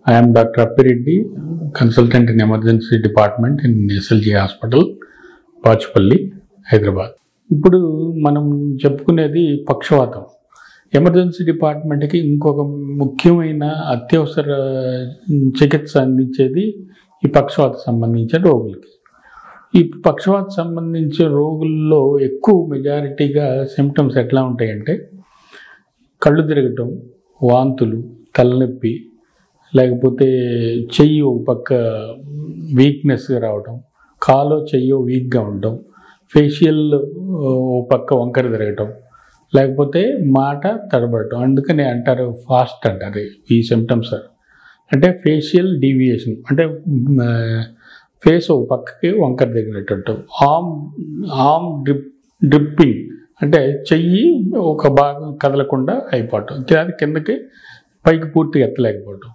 I'm doctor Appireddy consultant in emergency department in SLG hospital Pachupalli Hyderabad ఇప్పుడు మనం చెప్పుకునేది పక్షవాతం ఎమర్జెన్సీ డిపార్ట్మెంట్కి ఇంకొక ముఖ్యమైన అత్యవసర చికిత్స అందించేది ఈ పక్షవాత సంబంధించిన రోగులకి ఈ పక్షవాత సంబంధించిన రోగుల్లో ఎక్కువ మెజారిటీగా సిమ్టమ్స్ ఎట్లా ఉంటాయంటే కళ్ళు తిరగటం వాంతులు తలనొప్పి లేకపోతే చెయ్యి ఒక పక్క వీక్నెస్గా రావడం కాలో చెయ్యో వీక్గా ఉండటం ఫేషియల్ ఓ పక్క వంకర తిరగటం లేకపోతే మాట తడబడటం అందుకని అంటారు ఫాస్ట్ అంటారు ఈ సిమ్టమ్స్ అంటే ఫేషియల్ డీవియేషన్ అంటే ఫేస్ ఒక పక్కకి వంకర దిగినట్టు ఆమ్ ఆమ్ డ్రిప్ డ్రిప్పింగ్ అంటే చెయ్యి ఒక భాగం కదలకుండా అయిపోవటం అది కిందకి పైకి పూర్తిగా ఎత్తలేకపోవటం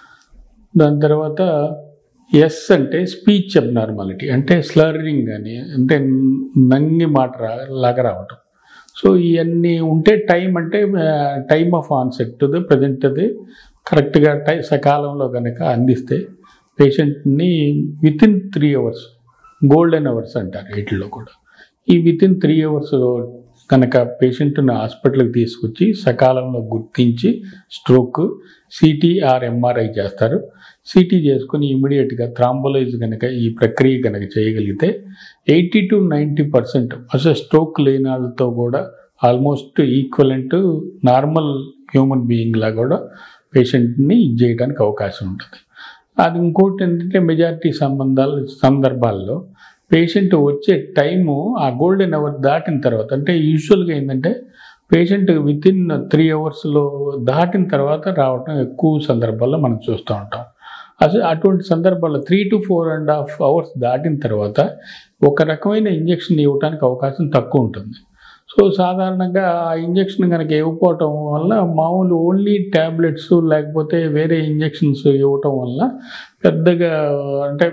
దాని తర్వాత ఎస్ అంటే స్పీచ్ అబ్నార్మాలిటీ అంటే స్లర్రింగ్ అని అంటే నంగి మాట రా లాగా రావటం సో ఇవన్నీ ఉంటే టైం అంటే టైమ్ ఆఫ్ ఆన్సెట్ ప్రజెంట్ అది కరెక్ట్గా టై సకాలంలో కనుక అందిస్తే పేషెంట్ని within three hours golden hours అంటారు వీటిలో కూడా ఈ విత్ ఇన్ త్రీ అవర్స్ కనుక పేషెంట్ని హాస్పిటల్కి తీసుకొచ్చి సకాలంలో గుర్తించి స్ట్రోక్ సిటీ ఆర్ ఎంఆర్ఐ చేస్తారు సిటీ చేసుకుని ఇమీడియట్గా థ్రాంబోలైజ్ కనుక ఈ ప్రక్రియ కనుక చేయగలిగితే ఎయిటీ టు నైంటీ పర్సెంట్ అసలు స్ట్రోక్ లేని వాళ్ళతో కూడా almost equivalent normal human being లా కూడా పేషెంట్ని ఇది చేయడానికి అవకాశం ఉంటుంది అది ఇంకోటి ఏంటంటే మెజారిటీ సంబంధాలు సందర్భాల్లో పేషెంట్ వచ్చే టైము ఆ గోల్డెన్ అవర్ దాటిన తర్వాత అంటే యూజువల్గా ఏంటంటే పేషెంట్ విత్ ఇన్ త్రీ అవర్స్లో దాటిన తర్వాత రావటం ఎక్కువ సందర్భాల్లో మనం చూస్తూ ఉంటాం అసలు అటువంటి సందర్భాల్లో three to four and half hours దాటిన తర్వాత ఒక రకమైన ఇంజెక్షన్ ఇవ్వడానికి అవకాశం తక్కువ ఉంటుంది సో సాధారణంగా ఆ ఇంజెక్షన్ కనుక ఇవ్వకపోవటం వల్ల మామూలు ఓన్లీ ట్యాబ్లెట్స్ లేకపోతే వేరే ఇంజెక్షన్స్ ఇవ్వటం వల్ల పెద్దగా అంటే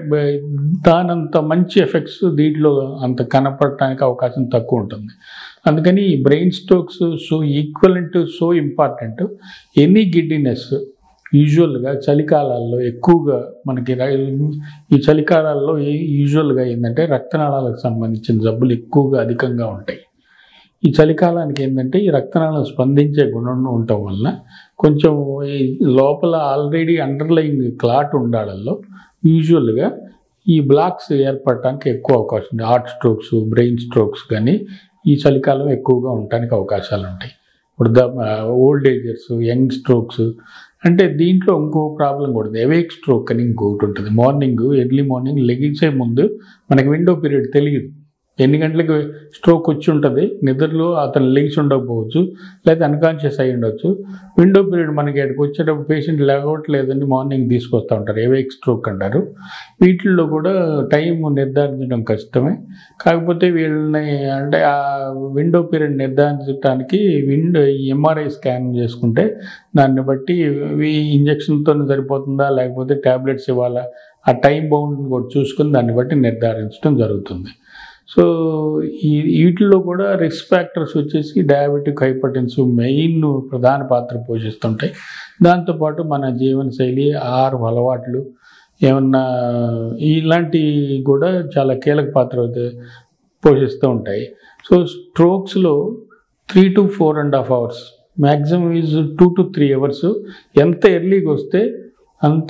దానంత మంచి ఎఫెక్ట్స్ దీంట్లో అంత కనపడటానికి అవకాశం తక్కువ ఉంటుంది అందుకని ఈ brain strokes so equivalent so important any giddiness యూజువల్గా చలికాలాల్లో ఎక్కువగా మనకి ఈ చలికాలాల్లో యూజువల్గా ఏంటంటే రక్తనాళాలకు సంబంధించిన జబ్బులు ఎక్కువగా అధికంగా ఉంటాయి ఈ చలికాలానికి ఏంటంటే ఈ రక్తనాళం స్పందించే గుణం ఉండటం వలన కొంచెం ఈ లోపల ఆల్రెడీ అండర్లయింగ్ క్లాట్ ఉండాలలో యూజువల్గా ఈ బ్లాక్స్ ఏర్పడటానికి ఎక్కువ అవకాశం ఉంది హార్ట్ స్ట్రోక్స్ బ్రెయిన్ స్ట్రోక్స్ కానీ ఈ చలికాలం ఎక్కువగా ఉండటానికి అవకాశాలు ఉంటాయి ఇప్పుడు the old agers young strokes అంటే దీంట్లో ఇంకో ప్రాబ్లం కూడా ఉంది ఎవేక్ స్ట్రోక్ అని ఇంకొకటి ఉంటుంది మార్నింగ్ ఎర్లీ మార్నింగ్ లెగించే ముందు మనకి విండో పీరియడ్ తెలియదు ఎన్ని గంటలకు స్ట్రోక్ వచ్చి ఉంటుంది నిద్రలో అతను లెగిసి ఉండకపోవచ్చు లేదా అన్కాన్షియస్ అయి ఉండొచ్చు విండో పీరియడ్ మనకి ఇక్కడికి వచ్చేటప్పుడు పేషెంట్ లేకపోవట్లేదని మార్నింగ్ తీసుకొస్తూ ఉంటారు ఏవేక్ స్ట్రోక్ అంటారు వీటిల్లో కూడా టైం నిర్ధారించడం కష్టమే కాకపోతే వీళ్ళని అంటే ఆ విండో పీరియడ్ నిర్ధారించడానికి విండో ఎంఆర్ఐ స్కాన్ చేసుకుంటే దాన్ని బట్టి ఈ ఇంజక్షన్తో సరిపోతుందా లేకపోతే ట్యాబ్లెట్స్ ఇవ్వాలా ఆ టైం బౌండ్ కూడా చూసుకుని దాన్ని బట్టి నిర్ధారించడం జరుగుతుంది సో ఈ వీటిల్లో కూడా రిస్క్ ఫ్యాక్టర్స్ వచ్చేసి డయాబెటిక్ హైపర్టెన్సివ్ మెయిన్ ప్రధాన పాత్ర పోషిస్తుంటాయి దాంతోపాటు మన జీవనశైలి ఆహార అలవాట్లు ఏమన్నా ఇలాంటి కూడా చాలా కీలక పాత్ర పోషిస్తూ ఉంటాయి సో స్ట్రోక్స్లో three to four and half hours maximum is two to three hours ఎంత ఎర్లీగా వస్తే అంత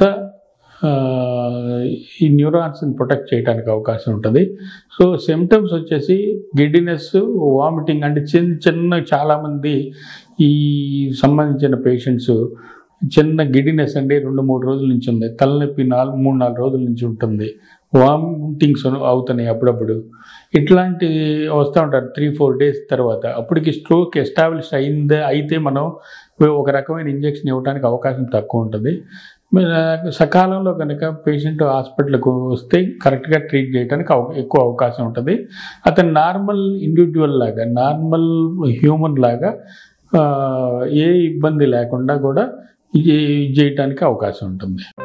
ఈ న్యూరాన్స్ని ప్రొటెక్ట్ చేయడానికి అవకాశం ఉంటుంది సో సిమ్టమ్స్ వచ్చేసి గిడ్డినెస్ వామిటింగ్ అంటే చిన్న చిన్న చాలామంది ఈ సంబంధించిన పేషెంట్స్ చిన్న గిడ్డినెస్ అండి రెండు మూడు రోజుల నుంచి ఉంది తలనొప్పి నాలుగు మూడు నాలుగు రోజుల నుంచి ఉంటుంది వామిటింగ్స్ అవుతున్నాయి అప్పుడప్పుడు ఇట్లాంటి వస్తూ ఉంటారు త్రీ ఫోర్ డేస్ తర్వాత అప్పటికి స్ట్రోక్ ఎస్టాబ్లిష్ అయిందే అయితే మనం ఒక రకమైన ఇంజెక్షన్ ఇవ్వడానికి అవకాశం తక్కువ ఉంటుంది సకాలంలో కనుక పేషెంట్ హాస్పిటల్కి వస్తే కరెక్ట్గా ట్రీట్ చేయడానికి ఎక్కువ అవకాశం ఉంటుంది అతను నార్మల్ ఇండివిజువల్ లాగా నార్మల్ హ్యూమన్ లాగా ఏ ఇబ్బంది లేకుండా కూడా ఇది చేయటానికి అవకాశం ఉంటుంది